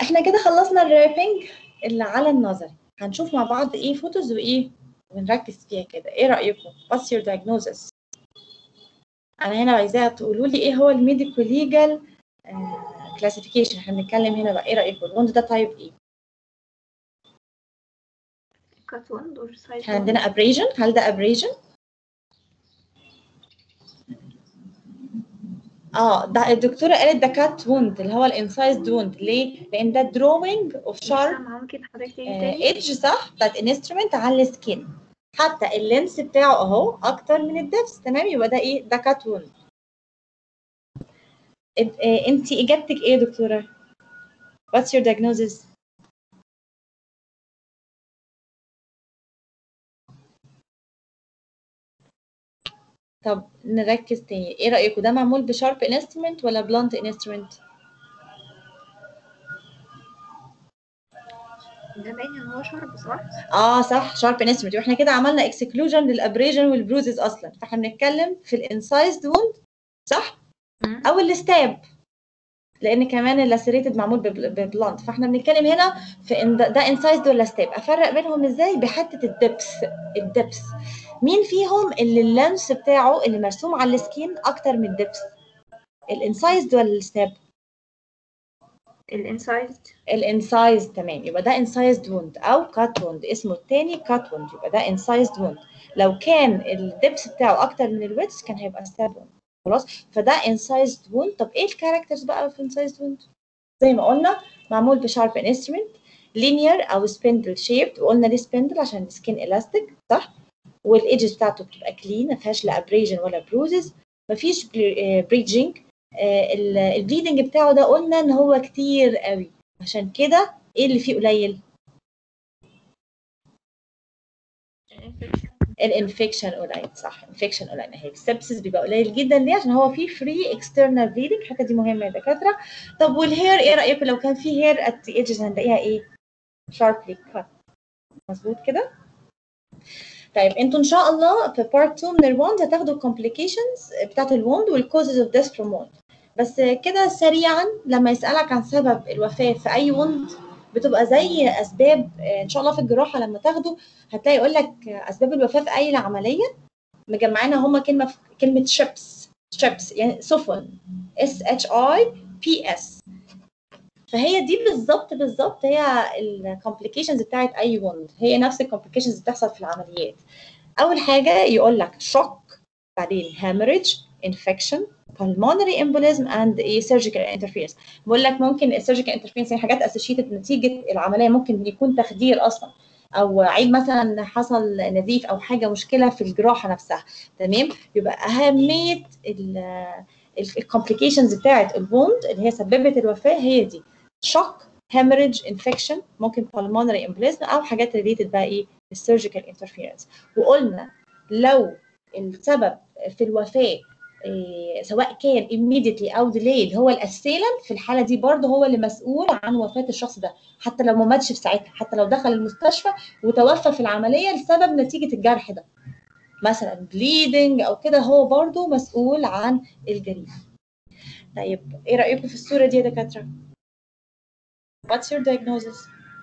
احنا كده خلصنا الرابنج اللي على النظري هنشوف مع بعض ايه فوتوز وايه ونركز فيها كده ايه رايكم what's your diagnosis انا هنا عايزاها تقولوا لي ايه هو الميديكو ليجال كلاسيفيكيشن احنا بنتكلم هنا بقى ايه رايكم الوند ده تايب ايه كات وند اور سايد احنا عندنا ابريجن هل ده ابريجن اه ده الدكتوره قالت ده كات ووند اللي هو الانسايزد ووند ليه لان ده دروينج اوف شارب ممكن حضرتك تيجي تاني ايدج صح بتاعت انسترومنت على السكين حتى اللينس بتاعه اهو اكتر من الدبس تمام يبقى ده ايه ده كات ووند انت اجابتك ايه يا دكتوره what's your diagnosis طب نركز تاني ايه رايكم ده معمول بشارب انسترومنت ولا بلانت انسترومنت ده باين ان هو شرب صح؟ اه صح شارب انسترومنت واحنا كده عملنا اكسكلوجن للابريجن والبروزز اصلا فاحنا بنتكلم في الانسايزد ووند صح مم. او الستاب لان كمان اللاسيريتد معمول ببل- ببلانت فاحنا بنتكلم هنا في ان ده, ده انسايزد ولا ستاب افرق بينهم ازاي بحته الدبس الدبس مين فيهم اللي اللانس بتاعه اللي مرسوم على السكين اكتر من الدبس الانسايزد ولا الستاب الانسايزد الانسايز تمام يبقى ده انسايزد ووند او كات ووند اسمه التاني كات ووند يبقى ده انسايزد ووند لو كان الدبس بتاعه اكتر من الويدث كان هيبقى ستاب ووند خلاص فده انسايزد ووند طب ايه الكاركترز بقى في انسايزد ووند زي ما قلنا معمول بشارب انسترومنت لينير او سبندل شيبد وقلنا ليه سبندل عشان السكين الاستيك صح والايدجز بتاعته بتبقى كلين ما فيهاش لا ابريجن ولا بروزز مفيش بريدجنج البليدنج بتاعه ده قلنا ان هو كتير قوي عشان كده ايه اللي فيه قليل الانفكشن قليل صح انفكشن قليل هي السبسس بيبقى قليل جدا ليه عشان هو فيه فري اكسترنال بليدنج الحته دي مهمه يا دكاتره طب والهير ايه رايكم لو كان فيه هير ات ايدجز هنلاقيها ايه شاربلي كات مظبوط كده طيب انتوا ان شاء الله في بارت 2 من الوند هتاخدوا الكومبليكيشنز بتاعت الوند والكوزز اوف ديث فروم وند بس كده سريعا لما يسالك عن سبب الوفاه في اي وند بتبقى زي اسباب ان شاء الله في الجراحه لما تاخده هتلاقي يقول لك اسباب الوفاه في اي عمليه مجمعينها هما كلمه كلمه شيبس شيبس يعني سفن اس اتش اي بي اس فهي دي بالظبط بالظبط هي الكومبليكيشنز بتاعت اي وند هي نفس الكومبليكيشنز اللي بتحصل في العمليات اول حاجه يقول لك شوك بعدين hemorrhage infection pulmonary embolism and a surgical interference بقول لك ممكن السيرجيكال انترفيرنس يعني حاجات اسوشيتد نتيجه العمليه ممكن يكون تخدير اصلا او عيب مثلا حصل نزيف او حاجه مشكله في الجراحه نفسها تمام يبقى اهميه الكومبليكيشنز بتاعه الوند اللي هي سببت الوفاه هي دي شوك hemorrhage infection ممكن pulmonary embolism او حاجات ريليتد بقى ايه السيرجيكال انترفيرنس وقلنا لو السبب في الوفاه إيه سواء كان immediately او delayed هو الاسيلنت في الحاله دي برضه هو اللي مسؤول عن وفاه الشخص ده حتى لو ما ماتش في ساعتها حتى لو دخل المستشفى وتوفى في العمليه لسبب نتيجه الجرح ده مثلا bleeding او كده هو برضه مسؤول عن الجريمه طيب ايه رايكم في الصوره دي يا دكاتره What's your diagnosis?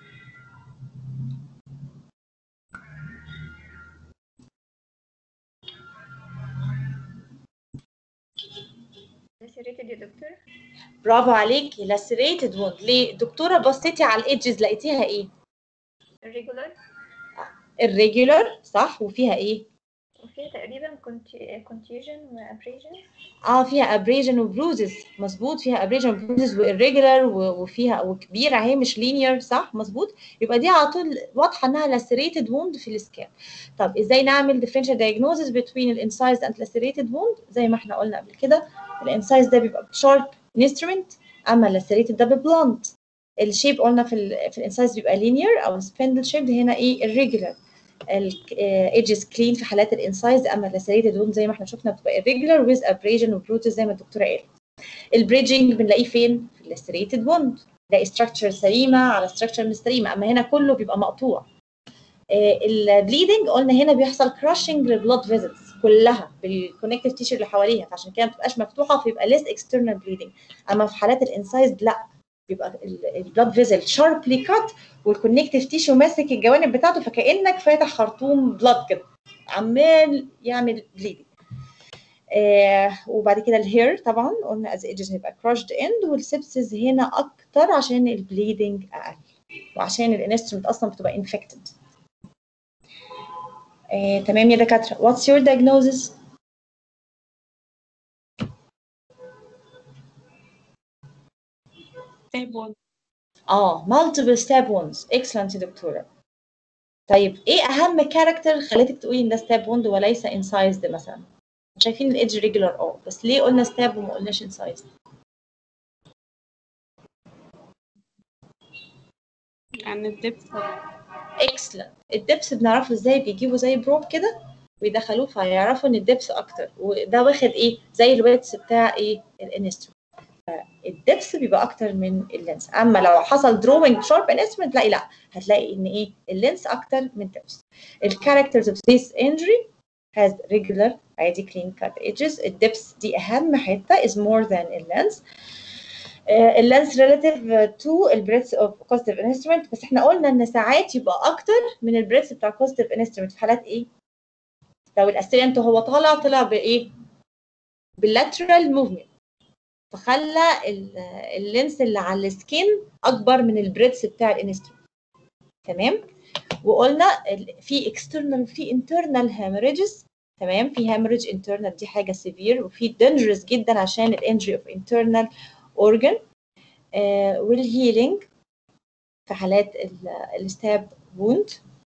لاسيريتد يا دكتور برافو عليكي lacerated wound ليه؟ دكتورة بصيتي على الايدجز لقيتيها ايه؟ الريجولار الريجولار صح وفيها ايه؟ وفيها تقريبا كونتيجن وابريجن اه فيها ابريجن وبروزز مظبوط فيها ابريجن وبروزز والريجولار وفيها وكبيره اهي مش لينير صح مظبوط يبقى دي على طول واضحه انها lacerated wound في السكان طب ازاي نعمل differential diagnosis between الانسايز and lacerated wound زي ما احنا قلنا قبل كده الانسايز ده بيبقى بشارب انسترومنت اما lacerated ده ببلانت الشيب قلنا في ال في الانسايز بيبقى linear او spindle shaped هنا ايه الريجولار الايدجز كلين في حالات الانسايز اما اللاسيريتد ووند زي ما احنا شفنا بتبقى irregular with abrasion وبروتز زي ما الدكتوره قالت البريدجنج بنلاقيه فين في اللاسيريتد ووند نلاقي ستراكشر سليمه على ستراكشر مش سليمه اما هنا كله بيبقى مقطوع البليدنج قلنا هنا بيحصل كراشنج للبلاد فيزلز كلها بالكونكتيف تيشر اللي حواليها فعشان كده ما بتبقاش مفتوحه فيبقى less external bleeding اما في حالات الانسايز لا بيبقى البلاد فيزل شاربلي كات والكونكتيف تيشو ماسك الجوانب بتاعته فكانك فاتح خرطوم بلاد كده عمال يعمل بليدنج آه وبعد كده الهير طبعا قلنا از ايدجز هيبقى كراشد اند والسبسز هنا اكتر عشان البليدنج اقل وعشان الانسترومنت اصلا بتبقى انفكتد آه تمام يا دكاتره واتس يور diagnosis step one اه multiple step ones excellent يا دكتوره طيب ايه اهم كاركتر خلتك تقولي ان ده ستاب 1 وليس انسايزد مثلا شايفين الايدج ريجولار اه بس ليه قلنا ستاب وما قلناش انسايزد يعني الدبس اكسلنت الدبس بنعرفه ازاي بيجيبوا زي بروب كده ويدخلوه فيعرفوا ان الدبس اكتر وده واخد ايه زي الويتس بتاع ايه الانسترومنت الدبس بيبقى اكتر من اللينس اما لو حصل دروينج شارب انسترومنت تلاقي لا هتلاقي ان ايه اللينس اكتر من الدبس الكاركترز اوف this injury has regular عادي clean cut edges الدبس دي اهم حته is more than اللينس اللينس relative to البريتس of positive instrument بس احنا قلنا ان ساعات يبقى اكتر من البريتس بتاع positive instrument في حالات ايه لو الاسيلنت وهو طالع طلع بايه باللاترال موفمنت فخلى اللينس اللي على السكين اكبر من البريدس بتاع الانسترومنت تمام وقلنا في اكسترنال وفي انترنال هامرجز تمام في هامرج انترنال دي حاجه سيفير وفي دينجرس جدا عشان الانجري اوف انترنال اورجن والهيلينج في حالات الستاب ووند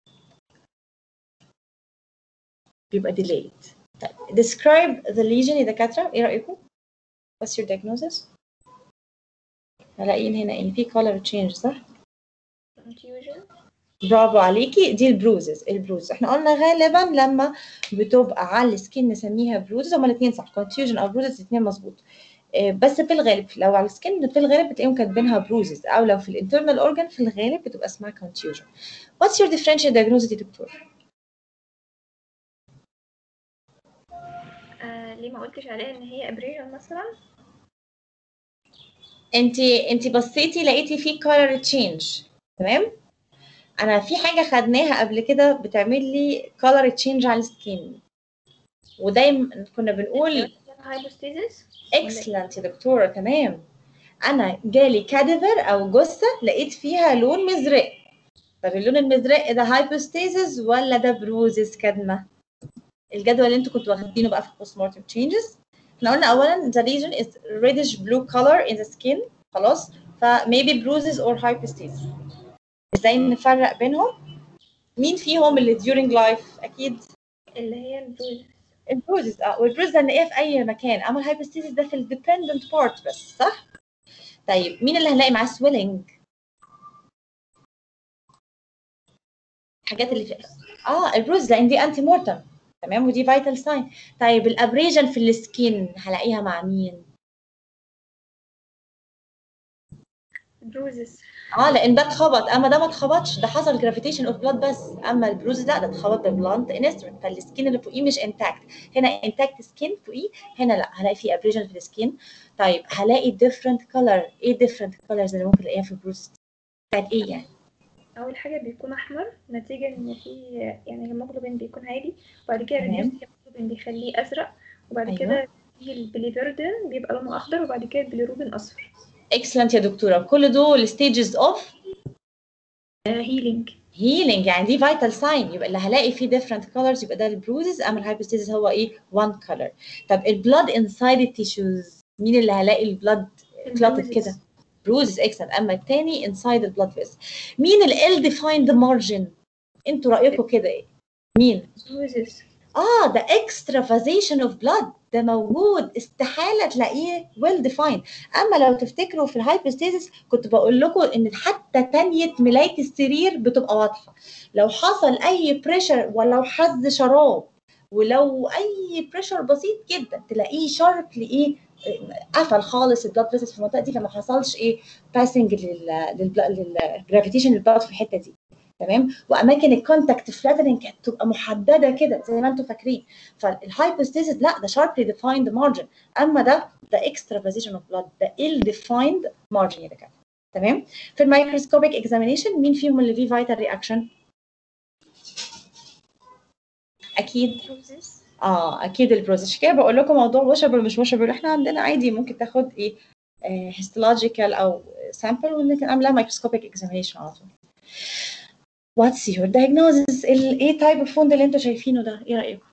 بيبقى delayed طيب describe the lesion يا دكاتره ايه رايكم؟ What's your diagnosis؟ هلاقيين هنا ان في color change صح؟ confusion برافو عليكي دي البروزز البروز احنا قلنا غالبا لما بتبقى على السكين نسميها بروزز هما الاثنين صح confusion او بروزز الاثنين مظبوط آه، بس في الغالب لو على السكين في الغالب بتلاقيهم كاتبينها بروزز او لو في الانترنال اورجان في الغالب بتبقى اسمها confusion What's your differential diagnosis يا دكتور؟ آه ليه ما قلتش عليها ان هي ابريشن مثلا انت انت بصيتي لقيتي في color change تمام انا في حاجه خدناها قبل كده بتعمل لي color change على السكين ودايما كنا بنقول هايبوستيزيس excellent يا دكتوره تمام انا جالي كاديفر او جثه لقيت فيها لون مزرق طب اللون المزرق ده هايبوستيزيس ولا ده بروزس كدمه الجدول اللي انتوا كنتوا واخدينه بقى في البوست مورتم تشينجز احنا قلنا اولا the region is reddish blue color in the skin خلاص ف maybe bruises or hypostasis ازاي نفرق بينهم مين فيهم اللي during life اكيد اللي هي البروز البروزز اه والبروز ده نلاقيها في اي مكان اما الهايبوستيسيس ده في الديبندنت بارت بس صح طيب مين اللي هنلاقي معاه سويلنج الحاجات اللي في اه البروز لان دي انتي مورتم تمام ودي فيتال ساين طيب الابريجن في السكين هلاقيها مع مين بروزس اه لان ده اتخبط اما ده ما اتخبطش ده حصل جرافيتيشن اوف بلاد بس اما البروز ده ده اتخبط ببلانت انسترومنت فالسكين اللي فوقيه مش انتاكت هنا انتاكت سكين فوقيه هنا لا هلاقي فيه ابريجن في السكين طيب هلاقي ديفرنت كلر ايه ديفرنت كلرز اللي ممكن الاقيها في البروز بتاعت ايه يعني اول حاجه بيكون احمر نتيجه ان في يعني الهيموجلوبين بيكون عالي وبعد كده تمام. ريديوس الهيموجلوبين بيخليه ازرق وبعد أيوة. كده في البليفيردين بيبقى لونه اخضر وبعد كده البليروبين اصفر اكسلنت يا دكتوره كل دول ستيجز اوف هيلينج هيلينج يعني دي فيتال ساين يبقى اللي هلاقي فيه ديفرنت كلرز يبقى ده البروزز اما الهايبوستيزيس هو ايه وان كلر طب البلاد انسايد التيشوز مين اللي هلاقي البلاد كلوتد كده بروزز اكسلنت اما التاني انسايد البلاد فيس مين ال ديفايند مارجن انتوا رايكم كده ايه مين بروزس اه ده اكسترافازيشن اوف بلاد ده موجود استحاله تلاقيه ويل ديفايند اما لو تفتكروا في الهايبوستيزيس كنت بقول لكم ان حتى تانية ملايه السرير بتبقى واضحه لو حصل اي بريشر ولو حز شراب ولو اي بريشر بسيط جدا تلاقيه شارب لايه قفل خالص البلاد فيسز في المنطقه دي فما حصلش ايه باسنج للجرافيتيشن للبلاد في الحته دي تمام واماكن الكونتاكت فلاترنج كانت تبقى محدده كده زي ما انتم فاكرين فالهايبوستيزيس لا ده شاربلي ديفايند مارجن اما ده ده اكسترا بوزيشن اوف بلاد ده ال ديفايند مارجن يا دكاتره تمام في الميكروسكوبيك اكزامينيشن مين فيهم اللي فيه فيتال رياكشن اكيد بروسيس اه اكيد البروسيس عشان كده بقول لكم موضوع واشبل مش واشبل احنا عندنا عادي ممكن تاخد ايه هيستولوجيكال او سامبل ونمكن نعملها مايكروسكوبيك اكزامينيشن على طول واتس يور diagnosis ال ايه تايب اوف فوند اللي انتوا شايفينه ده ايه رايكم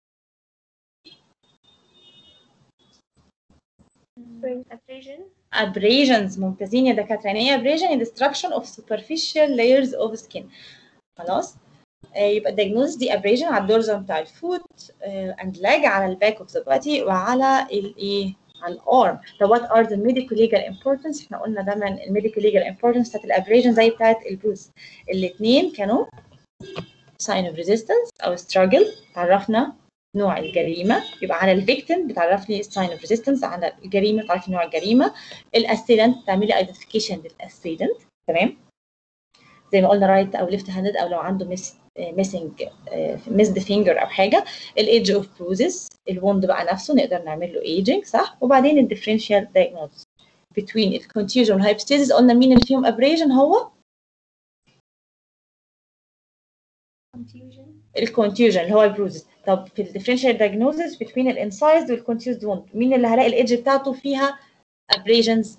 abrasion abrasions ممتازين يا دكاتره يعني ايه abrasion هي destruction of superficial layers of skin خلاص آه، يبقى الدياجنوز دي abrasion على الدورزم بتاع الفوت اند leg على الباك اوف ذا بادي وعلى الايه على الارم طب what are the medical legal importance احنا قلنا دايما الميديكال legal importance بتاعت الابريجن زي بتاعت البروز الاثنين كانوا sign of resistance او struggle عرفنا نوع الجريمة يبقى على الفيكتيم بتعرفني sign of resistance على الجريمة بتعرفني نوع الجريمة الاسيدنت تعملي identification للاسيدنت تمام زي ما قلنا رايت او ليفت هاندد او لو عنده مس ميسنج ميسد فينجر او حاجه الايدج اوف بروزز الوند بقى نفسه نقدر نعمل له ايجنج صح وبعدين الديفرنشال diagnosis between الكونتيوجن والهايبستيزيس قلنا مين اللي فيهم ابريجن هو confusion الكونتيوجن اللي هو البروزز طب في الديفرنشال diagnosis between الانسايزد والكونتيوزد ووند مين اللي هلاقي الايدج بتاعته فيها ابريجنز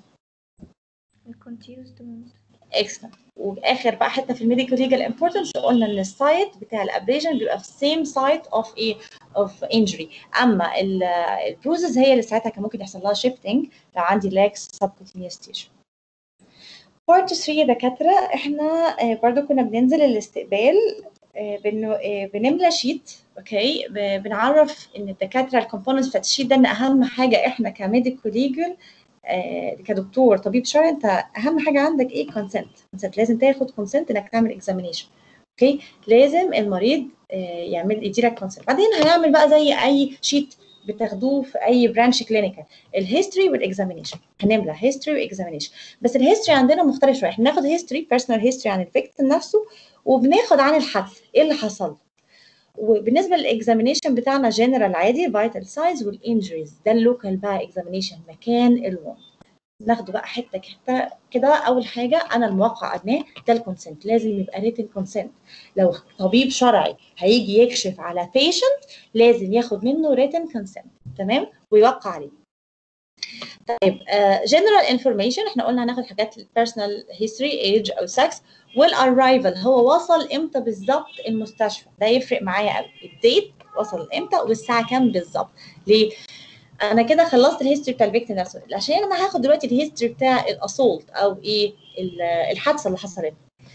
confused wound اكسلنت واخر بقى حته في الميديكال ليجال امبورتنس قلنا ان السايت بتاع الابريجن بيبقى في سيم سايت اوف ايه اوف انجري اما البروزز هي اللي ساعتها كان ممكن يحصل لها شيفتنج لو عندي لاكس سبكوتينيوس تيشو بارت 3 دكاتره احنا آه، برضو كنا بننزل الاستقبال آه، بانه آه، بنملى شيت اوكي ب- بنعرف ان الدكاتره الكومبوننتس بتاعت الشيت ده ان اهم حاجه احنا كميديكال ليجل آه، كدكتور طبيب شرعي انت اهم حاجه عندك ايه كونسنت كونسنت لازم تاخد كونسنت انك تعمل اكزامينيشن اوكي لازم المريض آه، يعمل يديلك كونسنت بعدين هنعمل بقى زي اي شيت بتاخدوه في اي برانش كلينيكال الهيستوري والاكزامينيشن هنملى هيستوري واكزامينيشن بس الهيستوري عندنا مختلف شويه احنا بناخد هيستوري بيرسونال هيستوري عن الفيكتيم نفسه وبناخد عن الحادثه ايه اللي حصل له. وبالنسبه للاكزامينيشن بتاعنا جنرال عادي فيتال سايز والانجريز ده اللوكال بقى اكزامينيشن مكان الوند ناخده بقى حته حته كده اول حاجه انا الموقع ادناه ده الكونسنت لازم يبقى ريتن كونسنت لو طبيب شرعي هيجي يكشف على بيشنت لازم ياخد منه ريتن كونسنت تمام ويوقع عليه طيب جنرال انفورميشن احنا قلنا هناخد حاجات بيرسونال هيستوري ايج او سكس والارايفل هو وصل امتى بالظبط المستشفى ده يفرق معايا قوي الديت وصل امتى والساعه كام بالظبط ليه انا كده خلصت الهيستوري بتاع الفيكتيم نفسه عشان انا هاخد دلوقتي الهيستوري بتاع الاسولت او ايه ال- الحادثه اللي حصلت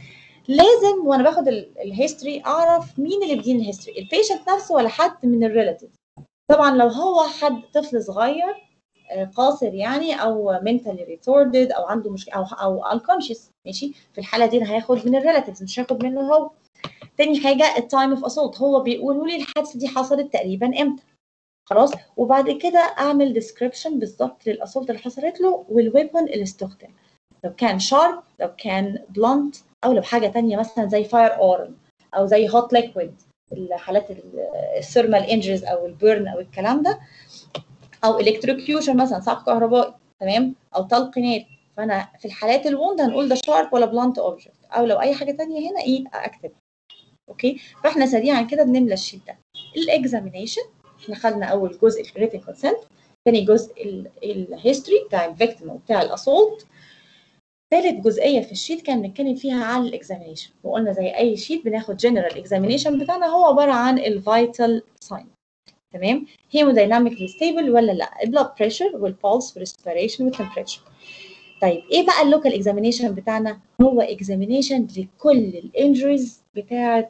لازم وانا باخد الهيستوري اعرف مين اللي بيديني الهيستوري البيشنت نفسه ولا حد من الريلاتيف طبعا لو هو حد طفل صغير آه، قاصر يعني او mentally retarded او عنده مشكله او او unconscious ماشي في الحاله دي انا هاخد من الريلاتيفز مش هاخد منه هو تاني حاجه التايم اوف اسولت هو بيقولوا لي الحادثه دي حصلت تقريبا امتى خلاص وبعد كده اعمل ديسكريبشن بالظبط للاسولت اللي حصلت له والويبون اللي استخدم لو كان شارب لو كان بلانت او لو حاجه تانية مثلا زي فاير اورم او زي هوت ليكويد الحالات الثيرمال انجريز او البيرن او الكلام ده او الكتروكيوشن مثلا صعق كهربائي تمام او طلق نار فانا في الحالات الوند هنقول ده شارب ولا بلانت اوبجكت او لو اي حاجه تانية هنا ايه اكتب اوكي فاحنا سريعا كده بنملى الشيت ده الاكزامينيشن احنا خدنا اول جزء الريتن كونسنت ثاني جزء الهيستوري بتاع الفيكتيم وبتاع الاسولت ثالث جزئيه في الشيت كان بنتكلم فيها عن الاكزامينيشن وقلنا زي اي شيت بناخد جنرال اكزامينيشن بتاعنا هو عباره عن الفيتال ساين تمام هيمودايناميكلي ستيبل ولا لا البلاد بريشر والبولس والريسبيريشن والتمبريتشر طيب ايه بقى اللوكال اكزامينيشن بتاعنا هو اكزامينيشن لكل الانجريز بتاعه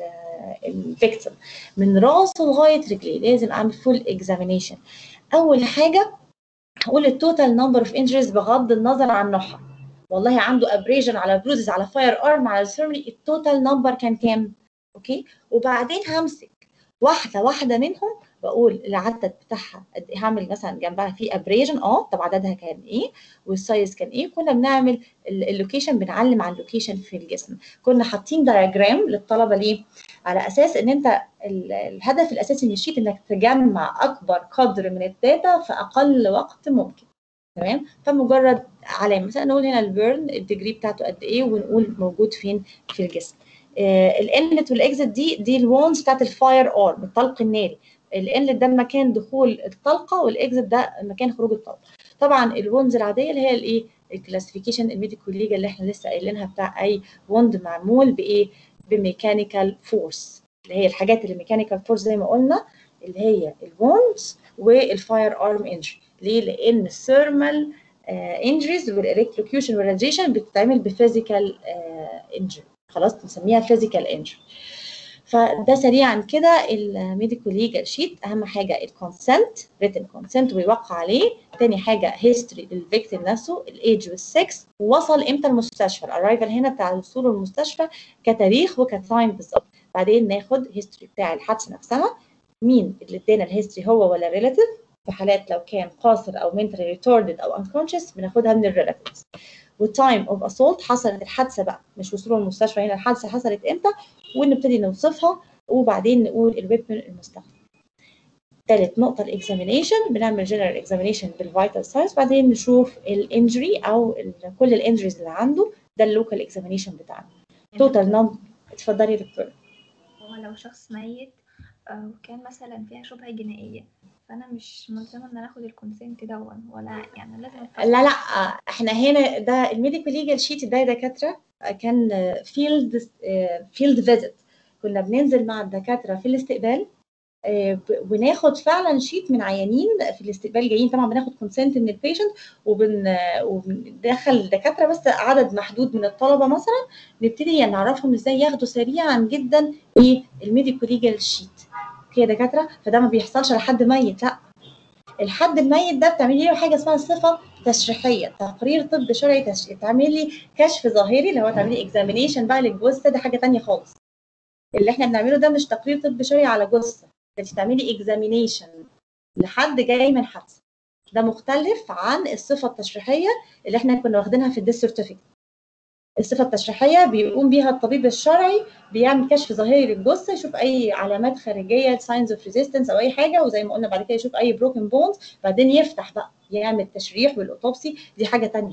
الفيكتيم من راسه لغايه رجليه لازم اعمل فول اكزامينيشن اول حاجه هقول التوتال نمبر اوف انجريز بغض النظر عن نوعها والله عنده ابريجن على بروزز على فاير ارم على سيرمري التوتال نمبر كان كام اوكي وبعدين همسك واحده واحده منهم بقول العدد بتاعها قد ايه هعمل مثلا جنبها في ابريجن اه طب عددها كان ايه والسايز كان ايه كنا بنعمل اللوكيشن بنعلم على اللوكيشن في الجسم كنا حاطين دايجرام للطلبه ليه على اساس ان انت ال- الهدف الاساسي من الشيت انك تجمع اكبر قدر من الداتا في اقل وقت ممكن تمام فمجرد علامه مثلا نقول هنا البيرن الديجري بتاعته قد ايه ونقول موجود فين في الجسم الانلت والاكزت دي دي الوونز بتاعت الفاير ارم الطلق الناري الانلت ده مكان دخول الطلقه والاكزت ده مكان خروج الطلقه طبعا الوونز العاديه اللي هي الايه الكلاسيفيكيشن الميديكال ليجا اللي احنا لسه قايلينها بتاع اي وند معمول بايه بميكانيكال فورس اللي هي الحاجات اللي ميكانيكال فورس زي ما قلنا اللي هي الوونز والفاير ارم انجري ليه لان الثيرمال انجريز والالكتروكيوشن والراديشن بتتعمل بفيزيكال انجري خلاص بنسميها فيزيكال انجري فده سريعا كده الميديكال ليجال شيت اهم حاجه الكونسنت ريتن كونسنت ويوقع عليه تاني حاجه هيستوري للفيكتيم نفسه الايدج والسكس ووصل امتى المستشفى الارايفل هنا بتاع الوصول المستشفى كتاريخ وكتايم بالظبط بعدين ناخد هيستوري بتاع الحادثه نفسها مين اللي ادانا الهيستوري هو ولا ريلاتيف في حالات لو كان قاصر او منتالي ريتاردد او انكونشس بناخدها من الريلاتيفز والتايم اوف اسولت حصلت الحادثه بقى مش وصول المستشفى هنا الحادثه حصلت امتى ونبتدي نوصفها وبعدين نقول الويبن المستخدم ثالث نقطة الاكزامينيشن بنعمل جنرال اكزامينيشن بالفيتال ساينس بعدين نشوف الانجري او كل الانجريز اللي عنده ده اللوكال اكزامينيشن بتاعنا توتال نمبر اتفضلي يا دكتورة هو لو شخص ميت آه، وكان مثلا فيها شبهة جنائية فأنا مش ملزمة إن أنا آخد الكونسنت دون ولا يعني لازم أتفق. لا لا احنا هنا ده الميديكال ليجال شيت ده يا دكاتره كان فيلد فيلد فيزيت كنا بننزل مع الدكاتره في الاستقبال آه، ب- وناخد فعلا شيت من عيانين في الاستقبال جايين طبعا بناخد كونسنت من البيشنت وبن وبندخل الدكاتره بس عدد محدود من الطلبه مثلا نبتدي يعني نعرفهم ازاي ياخدوا سريعا جدا ايه الميديكال ليجال شيت اوكي يا دكاتره فده ما بيحصلش لحد ميت لا الحد الميت ده بتعملي له حاجه اسمها صفه تشريحيه تقرير طب شرعي تشريحي تعملي كشف ظاهري اللي هو تعملي اكزامينيشن بقى للجثه ده حاجه تانية خالص اللي احنا بنعمله ده مش تقرير طب شرعي على جثه ده انت تعملي اكزامينيشن لحد جاي من حادثه ده مختلف عن الصفه التشريحيه اللي احنا كنا واخدينها في الديس سيرتيفيكت الصفه التشريحيه بيقوم بيها الطبيب الشرعي بيعمل كشف ظاهري للجثه يشوف اي علامات خارجيه ساينز اوف ريزيستنس او اي حاجه وزي ما قلنا بعد كده يشوف اي بروكن بونز بعدين يفتح بقى يعمل تشريح والاوتوبسي دي حاجه تانية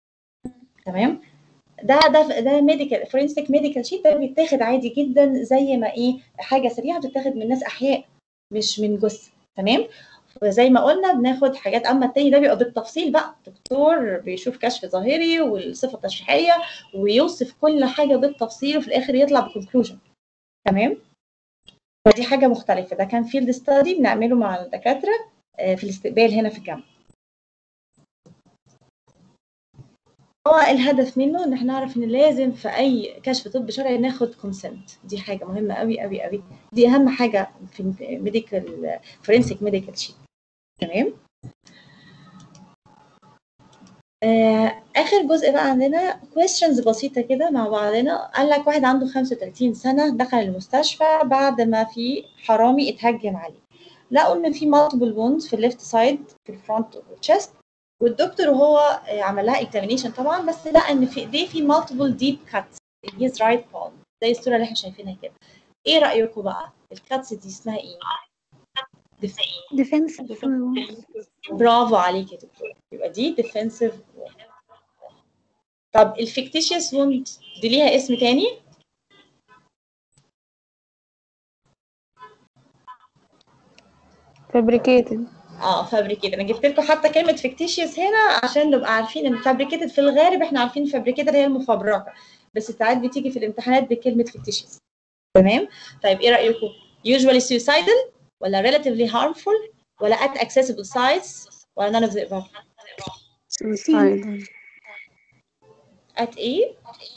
تمام ده ده ده ميديكال فورنسيك ميديكال شيت ده بيتاخد عادي جدا زي ما ايه حاجه سريعه بتتاخد من ناس احياء مش من جثه تمام وزي ما قلنا بناخد حاجات اما التاني ده بيبقى بالتفصيل بقى دكتور بيشوف كشف ظاهري والصفه التشريحيه ويوصف كل حاجه بالتفصيل وفي الاخر يطلع بكونكلوجن تمام فدي حاجه مختلفه ده كان فيلد ستادي بنعمله مع الدكاتره آه، في الاستقبال هنا في الجامعه هو الهدف منه ان احنا نعرف ان لازم في اي كشف طب شرعي ناخد كونسنت دي حاجه مهمه قوي قوي قوي دي اهم حاجه في ميديكال فورنسيك ميديكال شيت تمام آه، اخر جزء بقى عندنا questions بسيطه كده مع بعضنا قال لك واحد عنده 35 سنه دخل المستشفى بعد ما في حرامي اتهجم عليه لقوا ان في multiple wounds في الليفت سايد في الفرونت والchest والدكتور وهو آه، عمل لها examination طبعا بس لقى ان في ايديه في multiple deep cuts in his right palm زي الصوره اللي احنا شايفينها كده ايه رايكم بقى الكاتس دي اسمها ايه defensive برافو عليك يا دكتور يبقى دي defensive wound. طب الفيكتيشيوس ووند دي ليها اسم تاني fabricated اه فابريكيتد انا جبت لكم حتى كلمه فيكتيشيوس هنا عشان نبقى عارفين ان فابريكيتد في الغالب احنا عارفين فابريكيتد هي المفبركه بس ساعات بتيجي في الامتحانات بكلمه فيكتيشيوس تمام طيب ايه رايكم usually suicidal ولا relatively harmful ولا at accessible sites ولا none of the above suicide at ايه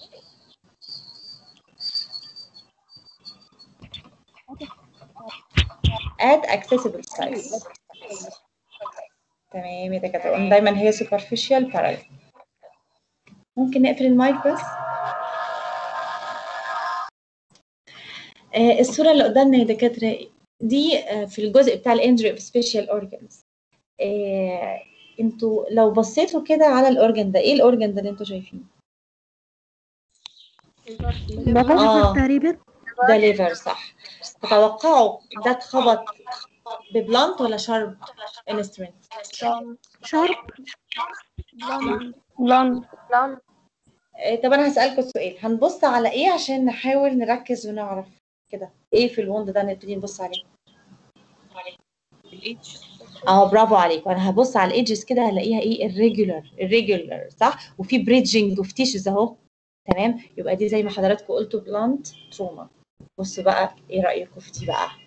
at accessible sites تمام يا دكاتره قلنا دايما هي superficial parallel ممكن نقفل المايك بس آه الصوره اللي قدامنا يا دكاتره دي آه في الجزء بتاع الانجري اوف سبيشال اورجانز آه انتوا لو بصيتوا كده على الاورجن ده ايه الاورجن ده اللي انتوا شايفينه اه تقريبا ده ليفر صح تتوقعوا ده اتخبط ببلانت ولا شارب انسترومنت شارب بلون بلون بلون طب انا هسألكم سؤال هنبص على ايه عشان نحاول نركز ونعرف كده ايه في الوند ده نبتدي نبص عليه اه برافو عليك وانا هبص على الايدجز كده هلاقيها ايه الريجولار الريجولار صح وفي بريدجنج اوف تيشوز اهو تمام يبقى دي زي ما حضراتكم قلتوا بلانت تروما بصوا بقى ايه رايكم في دي بقى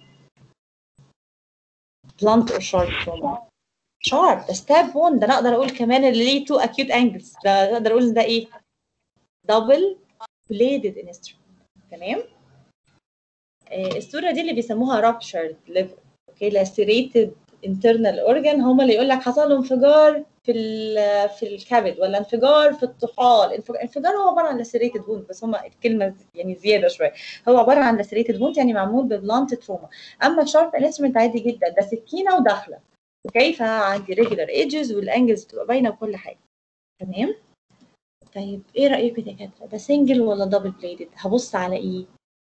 بلانت او شارب تروما شارب ده ستاب 1 ده انا اقدر اقول كمان اللي ليه تو اكيوت انجلز ده اقدر اقول إن ده ايه دبل بليدد انسترومنت تمام آه، الصوره دي اللي بيسموها رابشرد ليفر اوكي لاسيريتد internal organ هم اللي يقول لك حصل له انفجار في ال- في الكبد ولا انفجار في الطحال انفج- انفجار هو عباره عن lacerated wound بس هم الكلمه يعني زياده شويه هو عباره عن lacerated wound يعني معمول ببلانت تروما اما الشارب انسترومنت عادي جدا ده سكينه وداخله اوكي فعندي regular edges والانجلز بتبقى باينه وكل حاجه تمام طيب ايه رايكم يا دكاتره ده سنجل ولا دبل بليدد هبص على ايه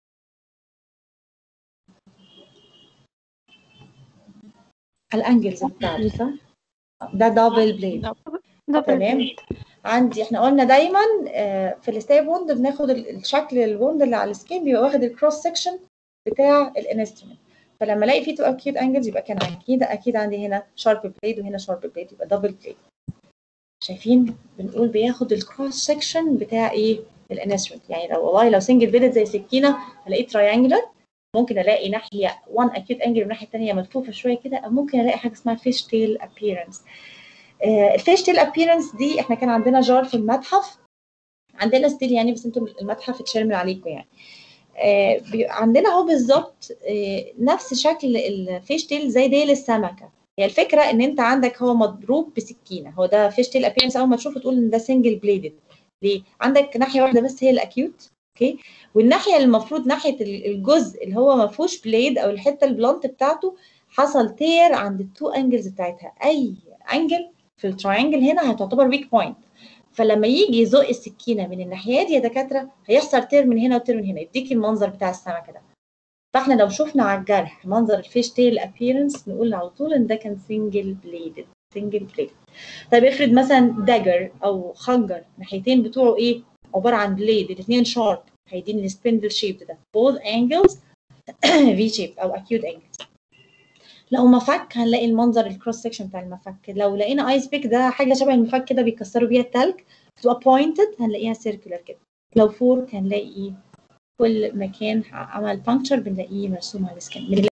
على الانجلز بتاعته صح ده دبل بليد تمام عندي احنا قلنا دايما آه، في الستاب ووند بناخد ال- الشكل الووند اللي على السكين بيبقى واخد الكروس سكشن بتاع الانسترومنت فلما الاقي فيه تو اكيوت انجلز يبقى كان اكيد اكيد عندي هنا شارب بليد وهنا شارب بليد يبقى دبل بليد شايفين بنقول بياخد الكروس سكشن بتاع ايه الانسترومنت يعني لو والله لو سنجل بليد زي سكينه هلاقيه تراينجلر ممكن الاقي ناحيه 1 اكيوت انجل والناحيه الثانيه ملفوفه شويه كده او ممكن الاقي حاجه اسمها فيش تيل ابييرنس الفيش تيل ابييرنس دي احنا كان عندنا جار في المتحف عندنا ستيل يعني بس انتم المتحف اتشال عليكم يعني آه، بي- عندنا اهو بالظبط آه، نفس شكل الفيش تيل زي ديل السمكه هي الفكره ان انت عندك هو مضروب بسكينه هو ده فيش تيل ابييرنس اول ما تشوفه تقول ان ده سنجل بليدد ليه عندك ناحيه واحده بس هي الاكيوت اوكي والناحيه اللي المفروض ناحيه ال- الجزء اللي هو ما فيهوش بليد او الحته البلانت بتاعته حصل تير عند التو انجلز بتاعتها اي انجل في التراينجل هنا هتعتبر ويك بوينت فلما يجي يزق السكينه من الناحيه دي يا دكاتره هيحصل تير من هنا وتير من هنا يديكي المنظر بتاع السمكه ده فاحنا لو شفنا على الجرح منظر الفيش تيل ابييرنس نقول على طول ان ده كان سنجل بليدد سنجل بليد طيب افرض مثلا داجر او خنجر ناحيتين بتوعه ايه عباره عن بليد الاثنين شارب هيديني السبندل شيب ده both angles في شيب او acute angles لو مفك هنلاقي المنظر الكروس سكشن بتاع المفك لو لقينا ايس بيك ده حاجه شبه المفك كده بيكسروا بيها التلج بتبقى بوينتد هنلاقيها سيركولار كده لو فورك هنلاقي كل مكان عمل بانكتشر بنلاقيه مرسوم على السكن من